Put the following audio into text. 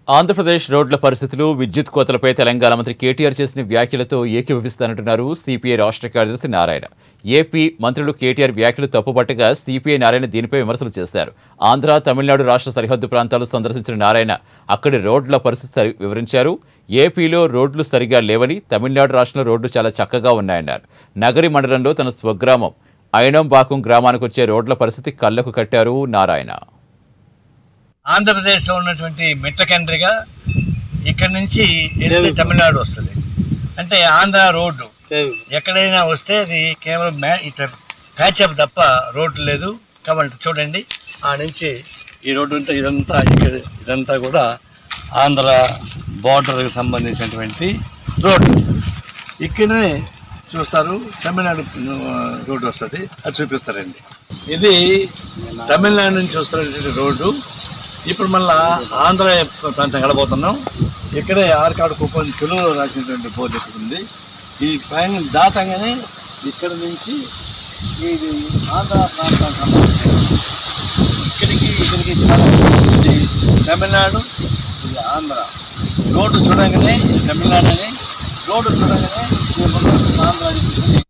ఆంధ్రప్రదేశ్ రోడ్ల పరిస్థితులు విద్యుత్ కోతలపై తెలంగాణ మంత్రి కేటీఆర్ చేసిన వ్యాఖ్యలతో ఏకీభవిస్తానంటున్నారు సిపిఐ రాష్ట్ర కార్యదర్శి నారాయణ ఏపీ మంత్రులు కేటీఆర్ వ్యాఖ్యలు తప్పుపట్టగా సిపిఐ నారాయణ దీనిపై విమర్శలు చేశారు ఆంధ్ర తమిళనాడు రాష్ట్ర సరిహద్దు ప్రాంతాలు సందర్శించిన నారాయణ అక్కడి రోడ్ల పరిస్థితి సరి- వివరించారు ఏపీలో రోడ్లు సరిగా లేవని తమిళనాడు రాష్ట్రంలో రోడ్లు చాలా చక్కగా ఉన్నాయన్నారు నగరి మండలంలో తన స్వగ్రామం ఐనంబాకం గ్రామానికి వచ్చే రోడ్ల పరిస్థితి కళ్లకు కట్టారు నారాయణ ఆంధ్రప్రదేశ్లో ఉన్నటువంటి మెట్ల కేంద్రిగా ఇక్కడ నుంచి వెళ్తే తమిళనాడు వస్తుంది అంటే ఆంధ్ర రోడ్డు ఎక్కడైనా వస్తే అది కేవలం మ్యా ఇట్లా ప్యాచప్ తప్ప రోడ్డు లేదు కాబట్టి చూడండి ఆ నుంచి ఈ రోడ్డు అంతా ఇదంతా ఇక్కడ ఇదంతా కూడా ఆంధ్ర బార్డర్కి సంబంధించినటువంటి రోడ్డు ఇక్కడనే చూస్తారు తమిళనాడు ఆ, రోడ్డు వస్తుంది అది చూపిస్తారండి ఇది తమిళనాడు నుంచి వస్తున్నటువంటి రోడ్డు ఇప్పుడు మళ్ళా ఆంధ్ర ప్రాంతం వెళ్ళబోతున్నాం ఇక్కడే ఆర్కాడు కుప్పం తెలుగులో రాసినటువంటి బోర్డు ఇక్కడ ఉంది ఈ పైన దాటంగానే ఇక్కడ నుంచి ఇది ఆంధ్ర ప్రాంతం సంబంధించి ఇక్కడికి ఇక్కడికి చాలా ఇది తమిళనాడు ఇది ఆంధ్ర రోడ్డు చూడగానే ఇది తమిళనాడు అని రోడ్డు చూడగానే ఇది మొత్తం ఆంధ్ర అని